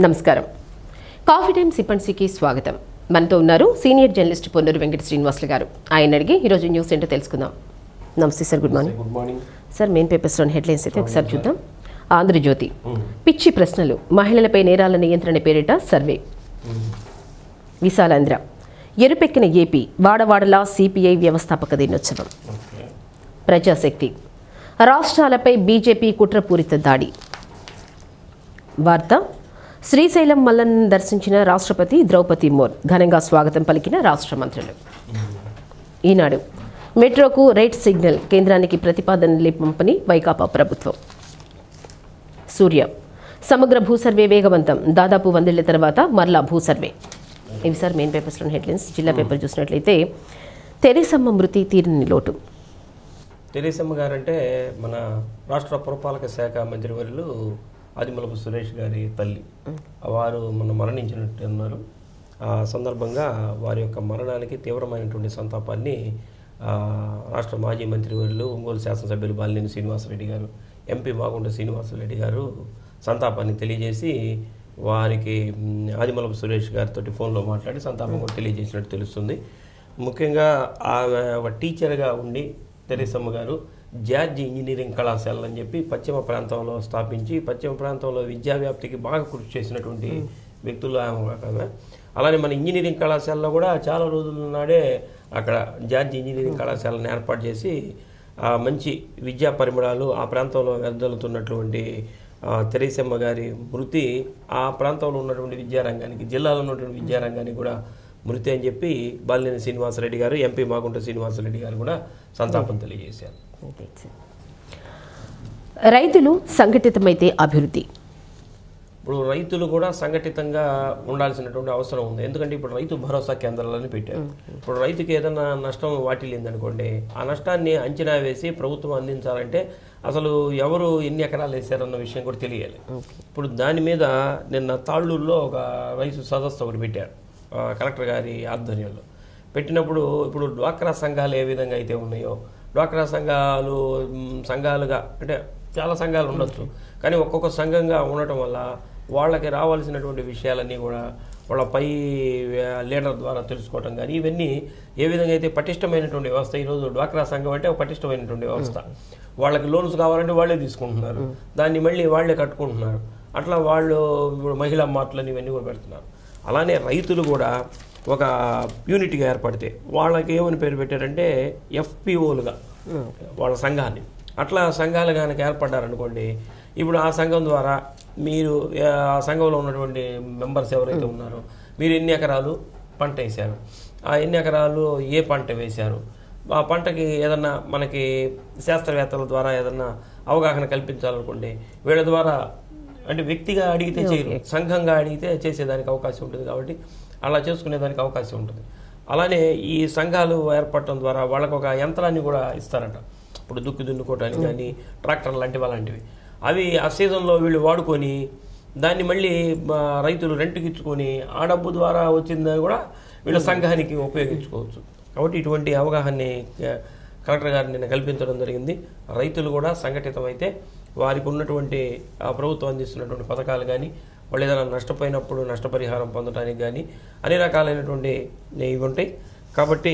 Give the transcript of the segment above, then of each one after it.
నమస్కారం coffee time సిప్పన్సీకి స్వాగతం మనతో ఉన్నారు సీనియర్ జర్నలిస్ట్ పొన్నూరు వెంకట శ్రీనివాసులు గారు ఆయన అడిగి ఈరోజు న్యూస్ ఏంటో తెలుసుకుందాం నమస్తే sir good morning good morning sir main పేపర్స్లోని హెడ్లైన్స్ అయితే ఒకసారి చూద్దాం ఆంధ్రజ్యోతి పిచ్చి ప్రశ్నలు మహిళలపై నేరాల నియంత్రణ పేరిట సర్వే విశాలాంధ్ర ఎరుపెక్కిన ఏపీ వాడవాడలా సిపిఐ వ్యవస్థాపక దినోత్సవం ఓకే ప్రజాశక్తి రాష్ట్రాలపై బీజేపీ కుట్రపూరిత దాడి వార్త శ్రీశైలం మల్లన్ దర్శించిన రాష్ట్రపతి ద్రౌపది మోర్ ఘనంగా స్వాగతం పలికిన రాష్ట్ర మంత్రులు ఈనాడు మెట్రోకు రైట్ సిగ్నల్ కేంద్రానికి ప్రతిపాదనలు పంపని వైకాపా ప్రభుత్వం సూర్య సమగ్ర భూసర్వే వేగవంతం దాదాపు వందేళ్ల తర్వాత మరలా భూసర్వే ఇవి సార్ మెయిన్ పేపర్స్లోని హెడ్లైన్స్ జిల్లా పేపర్ చూసినట్లయితే తెరిసమ్మ మృతి తీరని లోటు తెరీసమ్మ గారంటే మన రాష్ట్ర పురపాలక శాఖ మంత్రివర్యులు ఆదిమలపు సురేష్ గారి తల్లి వారు మన మరణించినట్టు ఉన్నారు ఆ సందర్భంగా వారి యొక్క మరణానికి తీవ్రమైనటువంటి సంతాపాన్ని ఆ, రాష్ట్ర మాజీ మంత్రివర్యులు ఒంగోలు శాసనసభ్యులు బాలినేని శ్రీనివాసరెడ్డి గారు ఎంపీ మాగుంట శ్రీనివాసరెడ్డి గారు సంతాపాన్ని తెలియజేసి వారికి మ్, ఆదిమలపు సురేష్ గారితో ఫోన్లో మాట్లాడి సంతాపం కూడా తెలియజేసినట్టు తెలుస్తుంది ముఖ్యంగా ఆమె ఒక టీచర్గా ఉండి తెరీసమ్మ గారు జార్జ్ ఇంజనీరింగ్ కళాశాల అని చెప్పి పశ్చిమ ప్రాంతంలో స్థాపించి పశ్చిమ ప్రాంతంలో విద్యా వ్యాప్తికి బాగా కృషి చేసినటువంటి వ్యక్తులు ఆమె ఒక ఆమె. అలానే మన ఇంజనీరింగ్ కళాశాలలో కూడా చాలా రోజుల నాడే అక్కడ జార్జ్ ఇంజనీరింగ్ కళాశాలను ఏర్పాటు చేసి ఆ మంచి విద్యా పరిమళాలు ఆ ప్రాంతంలో వెదజల్లుతున్నటువంటి ఆ, తెరీసమ్మ గారి మృతి ఆ ప్రాంతంలో ఉన్నటువంటి విద్యారంగానికి జిల్లాలో ఉన్నటువంటి విద్యారంగానికి కూడా మృతి అని చెప్పి బాలినేని శ్రీనివాసరెడ్డి గారు ఎంపీ మాగుంట శ్రీనివాసరెడ్డి గారు కూడా సంతాపం తెలియజేశారు రైతులు సంఘటితమైతే అభివృద్ధి ఇప్పుడు రైతులు కూడా సంఘటితంగా ఉండాల్సినటువంటి అవసరం ఉంది ఎందుకంటే ఇప్పుడు రైతు భరోసా కేంద్రాలని పెట్టారు ఇప్పుడు రైతుకి ఏదైనా నష్టం వాటిల్లిందనుకోండి ఆ నష్టాన్ని అంచనా వేసి ప్రభుత్వం అందించాలంటే అసలు ఎవరు ఎన్ని ఎకరాలు వేశారన్న విషయం కూడా తెలియాలి ఇప్పుడు దాని మీద నిన్న తాళ్ళూరులో ఒక రైతు సదస్సు ఒకటి పెట్టారు ఆ, కలెక్టర్ గారి ఆధ్వర్యంలో పెట్టినప్పుడు ఇప్పుడు డ్వాక్రా సంఘాలు ఏ విధంగా అయితే ఉన్నాయో డ్వాక్రా సంఘాలు మ్, సంఘాలుగా అంటే చాలా సంఘాలు ఉండొచ్చు కానీ ఒక్కొక్క సంఘంగా ఉండటం వల్ల వాళ్ళకి రావాల్సినటువంటి విషయాలన్నీ కూడా వాళ్ళ పై ఆ, లీడర్ ద్వారా తెలుసుకోవటం కానీ ఇవన్నీ ఏ విధంగా అయితే పటిష్టమైనటువంటి వ్యవస్థ ఈరోజు డ్వాక్రా సంఘం అంటే ఒక పటిష్టమైనటువంటి వ్యవస్థ వాళ్ళకి లోన్స్ కావాలంటే వాళ్ళే తీసుకుంటున్నారు దాన్ని మళ్ళీ వాళ్ళే కట్టుకుంటున్నారు అట్లా వాళ్ళు ఇప్పుడు మహిళా మార్ట్లని ఇవన్నీ కూడా పెడుతున్నారు అలానే రైతులు కూడా ఒక యూనిట్గా ఏర్పడితే వాళ్ళకి ఏమని పేరు పెట్టారంటే ఎఫ్పిఓలుగా వాళ్ళ సంఘాన్ని అట్లా సంఘాలు కనుక ఏర్పడ్డారనుకోండి ఇప్పుడు ఆ సంఘం ద్వారా మీరు ఆ సంఘంలో ఉన్నటువంటి మెంబర్స్ ఎవరైతే ఉన్నారో మీరు ఎన్ని ఎకరాలు పంట వేశారు ఆ ఎన్ని ఎకరాలు ఏ పంట వేశారు ఆ పంటకి ఏదన్నా మనకి శాస్త్రవేత్తల ద్వారా ఏదన్నా అవగాహన కల్పించాలనుకోండి వీళ్ళ ద్వారా అంటే వ్యక్తిగా అడిగితే చేయరు సంఘంగా అడిగితే చేసేదానికి అవకాశం ఉంటుంది కాబట్టి అలా చేసుకునేదానికి అవకాశం ఉంటుంది అలానే ఈ సంఘాలు ఏర్పడటం ద్వారా వాళ్ళకు ఒక యంత్రాన్ని కూడా ఇస్తారట ఇప్పుడు దుక్కి దున్నుకోవటానికి కానీ ట్రాక్టర్ లాంటివి అలాంటివి అవి ఆ సీజన్లో వీళ్ళు వాడుకొని దాన్ని మళ్ళీ మా రైతులు రెంట్కి ఇచ్చుకొని ఆ డబ్బు ద్వారా వచ్చిందని కూడా వీళ్ళ సంఘానికి ఉపయోగించుకోవచ్చు కాబట్టి ఇటువంటి అవగాహనని ఆ, కలెక్టర్ గారు నిన్న కల్పించడం జరిగింది రైతులు కూడా సంఘటితమైతే వారికి ఉన్నటువంటి ఆ, ప్రభుత్వం అందిస్తున్నటువంటి పథకాలు కానీ వాళ్ళు ఏదైనా నష్టపోయినప్పుడు నష్టపరిహారం పొందడానికి కానీ అన్ని రకాలైనటువంటి ఇవి ఉంటాయి కాబట్టి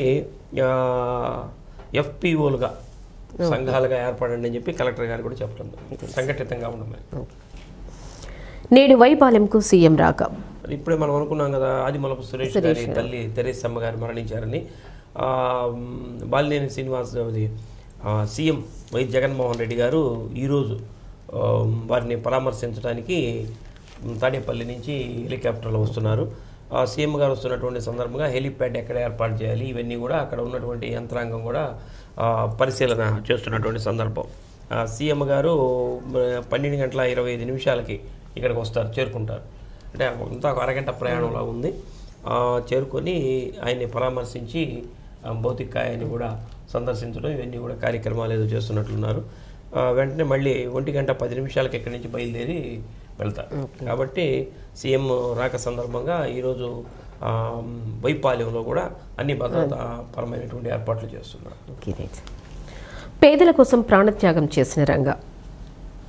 ఎఫ్పిఓలుగా సంఘాలుగా ఏర్పడండి అని చెప్పి కలెక్టర్ గారు కూడా చెప్పడం జరిగింది. సంఘటితంగా ఉండమని నేడు వైపాలెంకు సీఎం రాక మరి ఇప్పుడే మనం అనుకున్నాం కదా ఆదిమలపు సురేష్ గారి తల్లి తెరేసమ్మ గారు మరణించారని ఆ, మ్, బాలినేని శ్రీనివాస్ అది, ఆ, సీఎం వై జగన్మోహన్ రెడ్డి గారు ఈరోజు ఆ, వారిని పరామర్శించడానికి మ్, తాడేపల్లి నుంచి హెలికాప్టర్లో వస్తున్నారు ఆ, సీఎం గారు వస్తున్నటువంటి సందర్భంగా హెలిప్యాడ్ ఎక్కడ ఏర్పాటు చేయాలి ఇవన్నీ కూడా అక్కడ ఉన్నటువంటి యంత్రాంగం కూడా ఆ, పరిశీలన చేస్తున్నటువంటి సందర్భం ఆ, సీఎం గారు మ, పన్నెండు గంటల ఇరవై ఐదు నిమిషాలకి ఇక్కడికి వస్తారు చేరుకుంటారు అంటే అంతా ఒక అరగంట ప్రయాణంలో ఉంది ఆ, చేరుకొని ఆయన్ని పరామర్శించి ఆ, భౌతిక కాయాన్ని కూడా సందర్శించడం ఇవన్నీ కూడా కార్యక్రమాలు ఏదో చేస్తున్నట్లున్నారు ఆ, వెంటనే మళ్ళీ ఒంటి గంట పది నిమిషాలకి ఇక్కడి నుంచి బయలుదేరి వెళ్తారు కాబట్టి సీఎం రాక సందర్భంగా ఈరోజు ఆ, వైపాల్యంలో కూడా అన్ని భద్రతా పరమైనటువంటి ఏర్పాట్లు చేస్తున్నారు ఓకే రైట్. పేదల కోసం ప్రాణత్యాగం చేసిన రంగ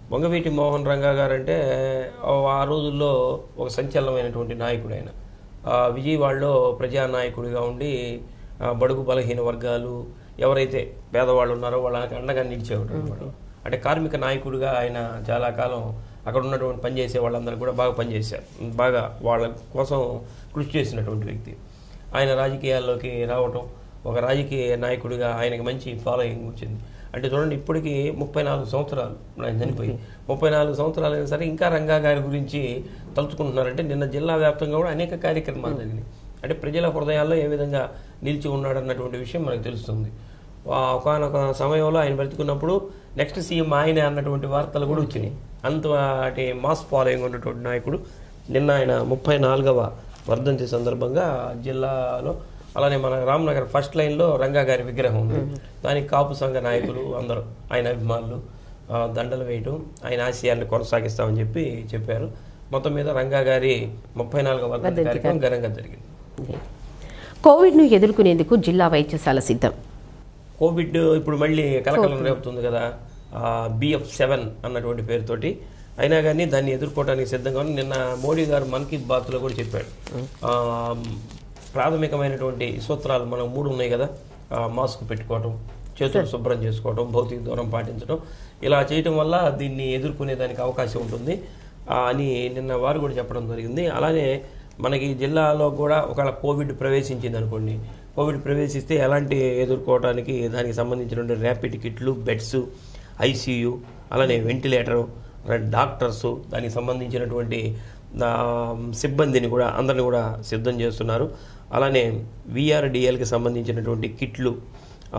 వంగవీటి మోహన్ రంగా గారు అంటే ఆ రోజుల్లో ఒక సంచలనమైనటువంటి నాయకుడు ఆయన ఆ విజయవాడలో ప్రజానాయకుడిగా ఉండి ఆ బడుగు బలహీన వర్గాలు ఎవరైతే పేదవాళ్ళు ఉన్నారో వాళ్ళకి అండగా నిలిచేవాడు అనమాట అంటే కార్మిక నాయకుడిగా ఆయన చాలా కాలం అక్కడ ఉన్నటువంటి పనిచేసే వాళ్ళందరూ కూడా బాగా పనిచేశారు బాగా వాళ్ళ కోసం కృషి చేసినటువంటి వ్యక్తి ఆయన రాజకీయాల్లోకి రావటం ఒక రాజకీయ నాయకుడిగా ఆయనకి మంచి ఫాలోయింగ్ వచ్చింది అంటే చూడండి ఇప్పటికి ముప్పై నాలుగు సంవత్సరాలు ఆయన చనిపోయి ముప్పై నాలుగు సంవత్సరాలు అయినా సరే ఇంకా రంగా గారి గురించి తలుచుకుంటున్నారంటే నిన్న జిల్లా వ్యాప్తంగా కూడా అనేక కార్యక్రమాలు జరిగినాయి అంటే ప్రజల హృదయాల్లో ఏ విధంగా నిలిచి ఉన్నాడన్నటువంటి విషయం మనకు తెలుస్తుంది ఒకనొక సమయంలో ఆయన బ్రతుకున్నప్పుడు నెక్స్ట్ సీఎం ఆయన అన్నటువంటి వార్తలు కూడా వచ్చినాయి అంత వాటి మాస్ ఫాలోయింగ్ ఉన్నటువంటి నాయకుడు నిన్న ఆయన ముప్పై నాలుగవ వర్ధంతి సందర్భంగా జిల్లాలో అలానే మన రామ్నగర్ ఫస్ట్ లైన్లో రంగా గారి విగ్రహం ఉంది దానికి కాపు సంఘ నాయకులు అందరూ ఆయన అభిమానులు ఆ, దండలు వేయటం ఆయన ఆశయాన్ని కొనసాగిస్తామని చెప్పి చెప్పారు మొత్తం మీద రంగా గారి ముప్పై నాలుగవ వర్ధంతి కార్యక్రమం ఘనంగా జరిగింది కోవిడ్ను ఎదుర్కొనేందుకు జిల్లా వైద్యశాల సిద్ధం కోవిడ్ ఇప్పుడు మళ్ళీ కలకలం రేపుతుంది కదా బిఎఫ్ సెవెన్ అన్నటువంటి పేరుతోటి అయినా కానీ దాన్ని ఎదుర్కోవడానికి సిద్ధంగా ఉంది నిన్న మోడీ గారు మన్ కీ బాత్లో కూడా చెప్పాడు ఆ, ప్రాథమికమైనటువంటి సూత్రాలు మనం మూడు ఉన్నాయి కదా ఆ, మాస్క్ పెట్టుకోవటం చేతులు శుభ్రం చేసుకోవటం భౌతిక దూరం పాటించడం ఇలా చేయటం వల్ల దీన్ని ఎదుర్కొనే దానికి అవకాశం ఉంటుంది ఆ, అని నిన్న వారు కూడా చెప్పడం జరిగింది అలానే మనకి జిల్లాలో కూడా ఒకవేళ కోవిడ్ ప్రవేశించింది అనుకోండి కోవిడ్ ప్రవేశిస్తే ఎలాంటి ఎదుర్కోవడానికి దానికి సంబంధించినటువంటి ర్యాపిడ్ కిట్లు బెడ్స్ ఐసీయూ అలానే వెంటిలేటరు డాక్టర్స్ దానికి సంబంధించినటువంటి ఆ, సిబ్బందిని కూడా అందరిని కూడా సిద్ధం చేస్తున్నారు అలానే విఆర్డిఎల్కి సంబంధించినటువంటి కిట్లు ఆ,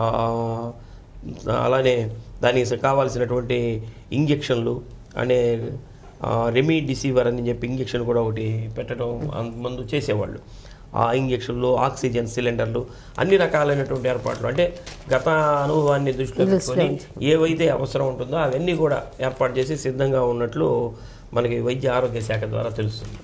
అలానే దానికి కావాల్సినటువంటి ఇంజెక్షన్లు అనే రెమిడిసివర్ అని చెప్పి ఇంజెక్షన్ కూడా ఒకటి పెట్టడం అం- ముందు చేసేవాళ్ళు ఆ ఇంజెక్షన్లు ఆక్సిజన్ సిలిండర్లు అన్ని రకాలైనటువంటి ఏర్పాట్లు అంటే గత అనుభవాన్ని దృష్టిలో పెట్టుకొని ఏవైతే అవసరం ఉంటుందో అవన్నీ కూడా ఏర్పాటు చేసి సిద్ధంగా ఉన్నట్లు మనకి వైద్య ఆరోగ్య శాఖ ద్వారా తెలుస్తుంది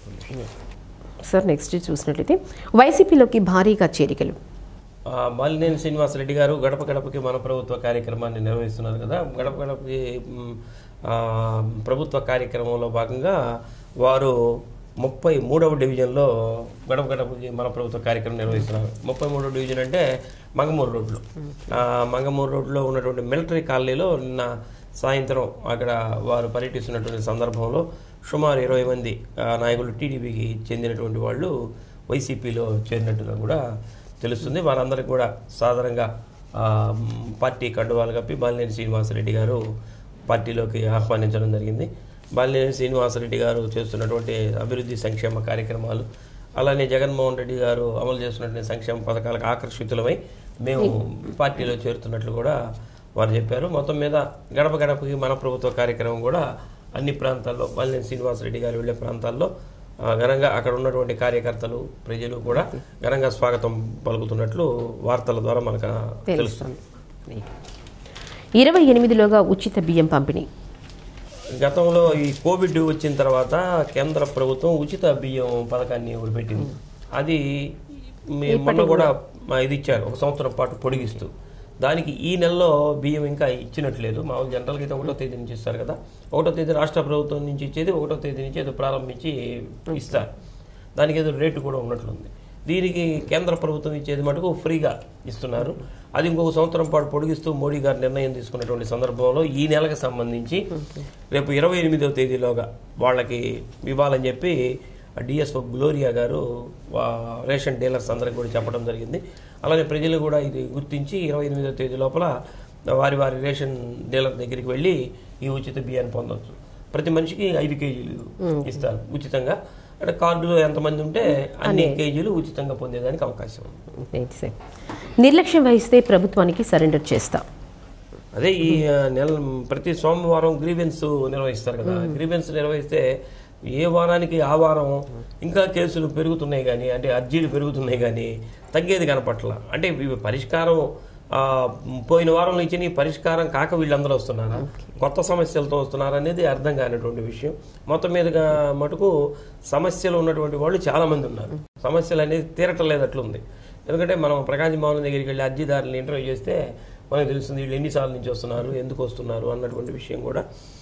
సార్ నెక్స్ట్ చూసినట్లయితే వైసీపీలోకి భారీగా చేరికలు ఆ, బాలినేని శ్రీనివాసరెడ్డి గారు గడప గడపకి మన ప్రభుత్వ కార్యక్రమాన్ని నిర్వహిస్తున్నారు కదా గడప గడపకి మ్, ఆ, ప్రభుత్వ కార్యక్రమంలో భాగంగా వారు ముప్పై మూడవ డివిజన్లో గడప గడపకి మన ప్రభుత్వ కార్యక్రమం నిర్వహిస్తున్నారు ముప్పై మూడవ డివిజన్ అంటే మంగమూరు రోడ్లో ఆ, మంగమూరు రోడ్లో ఉన్నటువంటి మిలిటరీ కాలనీలో నిన్న సాయంత్రం అక్కడ వారు పర్యటిస్తున్నటువంటి సందర్భంలో సుమారు ఇరవై మంది ఆ, నాయకులు టీడీపీకి చెందినటువంటి వాళ్ళు వైసీపీలో చేరినట్టుగా కూడా తెలుస్తుంది వారందరికీ కూడా సాధారణంగా ఆ, మ్, పార్టీ కండువాలు కప్పి బాలినేని శ్రీనివాసరెడ్డి గారు పార్టీలోకి ఆహ్వానించడం జరిగింది బాలినేని శ్రీనివాసరెడ్డి గారు చేస్తున్నటువంటి అభివృద్ధి సంక్షేమ కార్యక్రమాలు అలానే జగన్మోహన్ రెడ్డి గారు అమలు చేస్తున్నటువంటి సంక్షేమ పథకాలకు ఆకర్షితులమై మేము పార్టీలో చేరుతున్నట్లు కూడా వారు చెప్పారు మొత్తం మీద గడప గడపకి మన ప్రభుత్వ కార్యక్రమం కూడా అన్ని ప్రాంతాల్లో బాలినేని శ్రీనివాసరెడ్డి గారు వెళ్ళే ప్రాంతాల్లో ఆ, ఘనంగా అక్కడ ఉన్నటువంటి కార్యకర్తలు ప్రజలు కూడా ఘనంగా స్వాగతం పలుకుతున్నట్లు వార్తల ద్వారా మనకు తెలుస్తుంది తెలుస్తుంది ఇరవై ఎనిమిదిలోగా ఉచిత బియ్యం పంపిణీ గతంలో ఈ కోవిడ్ వచ్చిన తర్వాత కేంద్ర ప్రభుత్వం ఉచిత బియ్యం పథకాన్ని ఒకటి పెట్టింది అది మీ మొన్న కూడా మా ఇది ఇచ్చారు ఒక సంవత్సరం పాటు పొడిగిస్తూ దానికి ఈ నెలలో బియ్యం ఇంకా ఇచ్చినట్లేదు మామూలు జనరల్గా అయితే ఒకటో తేదీ నుంచి ఇస్తారు కదా ఒకటో తేదీ రాష్ట్ర ప్రభుత్వం నుంచి ఇచ్చేది ఒకటో తేదీ నుంచి ఏదో ప్రారంభించి ఇస్తారు దానికి ఏదో రేటు కూడా ఉన్నట్లుంది దీనికి కేంద్ర ప్రభుత్వం ఇచ్చేది మటుకు ఫ్రీగా ఇస్తున్నారు అది ఇంకొక సంవత్సరం పాటు పొడిగిస్తూ మోడీ గారు నిర్ణయం తీసుకున్నటువంటి సందర్భంలో ఈ నెలకు సంబంధించి రేపు ఇరవై ఎనిమిదవ తేదీలోగా వాళ్ళకి ఇవ్వాలని చెప్పి డిఎస్ఓ గ్లోరియా గారు వా- రేషన్ డీలర్స్ అందరికి కూడా చెప్పడం జరిగింది అలానే ప్రజలు కూడా ఇది గుర్తించి ఇరవై ఎనిమిదవ తేదీ లోపల వారి వారి రేషన్ డీలర్ దగ్గరికి వెళ్ళి ఈ ఉచిత బియ్యాన్ని పొందొచ్చు ప్రతి మనిషికి ఐదు కేజీలు ఇస్తారు ఉచితంగా అంటే కార్డులో ఎంతమంది ఉంటే అన్ని కేజీలు ఉచితంగా పొందేదానికి అవకాశం ఉంది ఏంటి సార్ నిర్లక్ష్యం వహిస్తే ప్రభుత్వానికి సరెండర్ చేస్తా అదే ఈ ఆ, నెల ప్రతి సోమవారం గ్రీవెన్స్ నిర్వహిస్తారు కదా గ్రీవెన్స్ నిర్వహిస్తే ఏ వారానికి ఆ వారం ఇంకా కేసులు పెరుగుతున్నాయి కానీ అంటే అర్జీలు పెరుగుతున్నాయి కానీ తగ్గేది కనపట్ల అంటే ఇవి పరిష్కారం ఆ, పోయిన వారంలో ఇచ్చిన ఈ పరిష్కారం కాక వీళ్ళందరూ వస్తున్నారా కొత్త సమస్యలతో వస్తున్నారా అనేది అర్థం కానిటువంటి విషయం మొత్తం మీదుగా మటుకు సమస్యలు ఉన్నటువంటి వాళ్ళు చాలా మంది ఉన్నారు సమస్యలు అనేది తీరటం లేదట్లుంది ఎందుకంటే మనం ప్రకాశం భవన్ దగ్గరికి వెళ్ళి అర్జీదారులను ఇంటర్వ్యూ చేస్తే మనకు తెలుస్తుంది వీళ్ళు ఎన్నిసార్లు నుంచి వస్తున్నారు ఎందుకు వస్తున్నారు అన్నటువంటి విషయం కూడా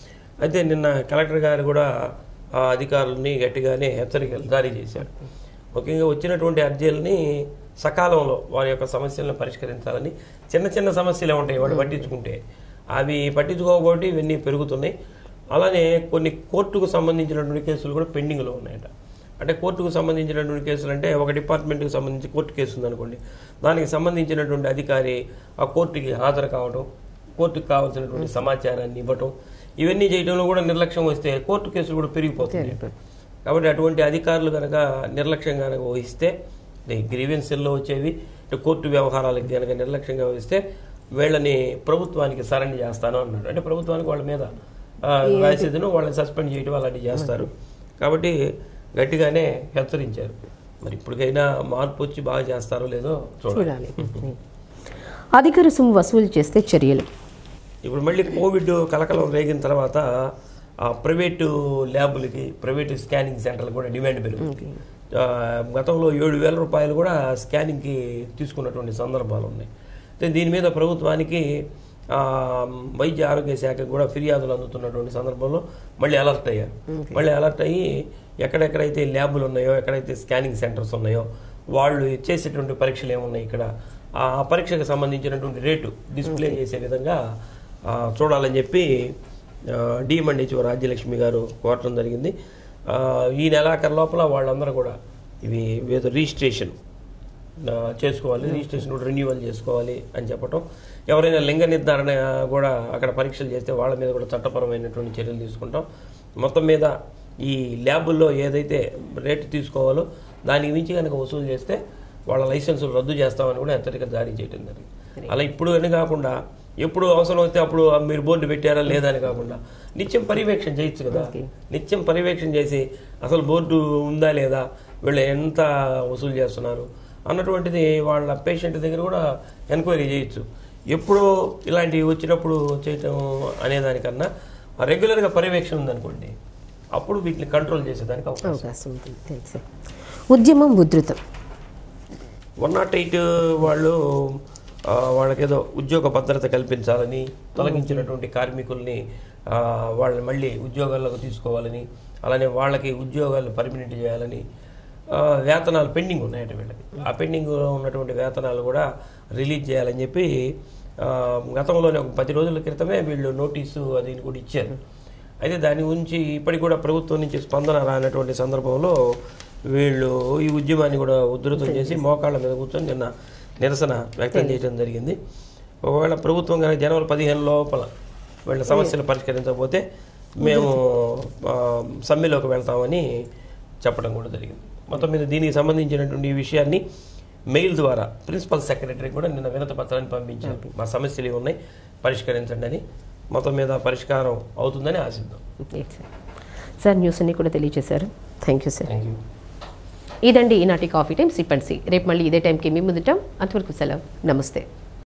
అయితే నిన్న కలెక్టర్ గారు కూడా ఆ అధికారులని గట్టిగానే హెచ్చరికలు జారీ చేశారు ముఖ్యంగా వచ్చినటువంటి అర్జీలని సకాలంలో వారి యొక్క సమస్యలను పరిష్కరించాలని చిన్న చిన్న సమస్యలే ఉంటాయి వాడు పట్టించుకుంటే అవి పట్టించుకోకపోతే ఇవన్నీ పెరుగుతున్నాయి అలానే కొన్ని కోర్టుకు సంబంధించినటువంటి కేసులు కూడా పెండింగ్లో ఉన్నాయట అంటే కోర్టుకు సంబంధించినటువంటి కేసులు అంటే ఒక డిపార్ట్మెంట్కి సంబంధించి కోర్టు కేసు ఉందనుకోండి దానికి సంబంధించినటువంటి అధికారి ఆ కోర్టుకి హాజరు కావడం కోర్టుకు కావాల్సినటువంటి సమాచారాన్ని ఇవ్వటం ఇవన్నీ చేయడంలో కూడా నిర్లక్ష్యం వస్తే కోర్టు కేసులు కూడా పెరిగిపోతుంది కాబట్టి అటువంటి అధికారులు కనుక నిర్లక్ష్యం కనుక వహిస్తే గ్రీవెన్స్ సెల్లో వచ్చేవి ఇటు కోర్టు వ్యవహారాలకు కనుక నిర్లక్ష్యంగా వహిస్తే వీళ్ళని ప్రభుత్వానికి సరెండర్ చేస్తాను అన్నాడు అంటే ప్రభుత్వానికి వాళ్ళ మీద ఆ, రాసేదిను వాళ్ళని సస్పెండ్ చేయడం అలాంటివి చేస్తారు కాబట్టి గట్టిగానే హెచ్చరించారు మరి ఇప్పటికైనా మార్పు వచ్చి బాగా చేస్తారో లేదో చూడాలి చూడాలి అధిక రుసుము వసూలు చేస్తే చర్యలు ఇప్పుడు మళ్ళీ కోవిడ్ కలకలం రేగిన తర్వాత ఆ ప్రైవేటు ల్యాబులకి ప్రైవేటు స్కానింగ్ సెంటర్లకు కూడా డిమాండ్ పెరిగింది ఆ, గతంలో ఏడు వేల రూపాయలు కూడా స్కానింగ్కి తీసుకున్నటువంటి సందర్భాలు ఉన్నాయి అయితే దీని మీద ప్రభుత్వానికి ఆ, వైద్య ఆరోగ్య శాఖకు కూడా ఫిర్యాదులు అందుతున్నటువంటి సందర్భంలో మళ్ళీ అలర్ట్ అయ్యారు మళ్ళీ అలర్ట్ అయ్యి ఎక్కడెక్కడైతే ల్యాబులు ఉన్నాయో ఎక్కడైతే స్కానింగ్ సెంటర్స్ ఉన్నాయో వాళ్ళు చేసేటువంటి పరీక్షలు ఏమున్నాయి ఇక్కడ ఆ పరీక్షకు సంబంధించినటువంటి రేటు డిస్ప్లే చేసే విధంగా ఆ, చూడాలని చెప్పి డిఎంఎండ్ హెచ్ఓ రాజ్యలక్ష్మి గారు కోరటం జరిగింది ఆ, ఈ నెలాఖరు లోపల వాళ్ళందరూ కూడా ఇవి ఏదో రిజిస్ట్రేషన్ ఆ, చేసుకోవాలి రిజిస్ట్రేషన్ కూడా రెన్యువల్ చేసుకోవాలి అని చెప్పటం ఎవరైనా లింగ నిర్ధారణ కూడా అక్కడ పరీక్షలు చేస్తే వాళ్ళ మీద కూడా చట్టపరమైనటువంటి చర్యలు తీసుకుంటాం మొత్తం మీద ఈ ల్యాబుల్లో ఏదైతే రేటు తీసుకోవాలో దానికి మించి కనుక వసూలు చేస్తే వాళ్ళ లైసెన్సులు రద్దు చేస్తామని కూడా హెచ్చరిక జారీ చేయడం జరిగింది అలా ఇప్పుడు అని కాకుండా ఎప్పుడు అవసరం వస్తే అప్పుడు మీరు బోర్డు పెట్టారా లేదా అని కాకుండా నిత్యం పర్యవేక్షణ చేయొచ్చు కదా నిత్యం పర్యవేక్షణ చేసి అసలు బోర్డు ఉందా లేదా వీళ్ళు ఎంత వసూలు చేస్తున్నారు అన్నటువంటిది వాళ్ళ పేషెంట్ దగ్గర కూడా ఎంక్వైరీ చేయొచ్చు ఎప్పుడు ఇలాంటివి వచ్చినప్పుడు చేయటం అనేదానికన్నా రెగ్యులర్గా పర్యవేక్షణ ఉందనుకోండి అప్పుడు వీటిని కంట్రోల్ చేసేదానికి అవకాశం అవకాశం ఉంటుంది తెలుసు ఉద్యమం ఉధృతం వన్ నాట్ ఎయిట్ వాళ్ళు ఆ, వాళ్ళకేదో ఉద్యోగ భద్రత కల్పించాలని తొలగించినటువంటి కార్మికుల్ని ఆ, వాళ్ళని మళ్ళీ ఉద్యోగాల్లోకి తీసుకోవాలని అలానే వాళ్ళకి ఉద్యోగాలు పర్మినెంట్ చేయాలని ఆ, వేతనాలు పెండింగ్ ఉన్నాయట వీళ్ళకి ఆ పెండింగ్లో ఉన్నటువంటి వేతనాలు కూడా రిలీజ్ చేయాలని చెప్పి ఆ, గతంలోనే ఒక పది రోజుల క్రితమే వీళ్ళు నోటీసు అది కూడా ఇచ్చారు అయితే దాని గురించి ఇప్పటికి కూడా ప్రభుత్వం నుంచి స్పందన రానటువంటి సందర్భంలో వీళ్ళు ఈ ఉద్యమాన్ని కూడా ఉధృతం చేసి మోకాళ్ళ మీద కూర్చొని నిన్న నిరసన వ్యక్తం చేయడం జరిగింది ఒకవేళ ప్రభుత్వం కనుక జనవరి పదిహేను లోపల వీళ్ళ సమస్యలు పరిష్కరించకపోతే మేము ఆ, సమ్మెలోకి వెళ్తామని చెప్పడం కూడా జరిగింది మొత్తం మీద దీనికి సంబంధించినటువంటి ఈ విషయాన్ని మెయిల్ ద్వారా ప్రిన్సిపల్ సెక్రటరీ కూడా నిన్న వినతి పత్రాన్ని పంపించారు మా సమస్యలు ఇవి ఉన్నాయి పరిష్కరించండి అని మొత్తం మీద పరిష్కారం అవుతుందని ఆశిద్దాం రైట్ సార్ సార్ న్యూస్ అన్ని కూడా తెలియజేశారు thank you sir thank you ఇదండి ఈనాటి coffee time sip and see రేపు మళ్ళీ ఇదే టైంకి మీ ముందుటాం అంతవరకు సెలవు నమస్తే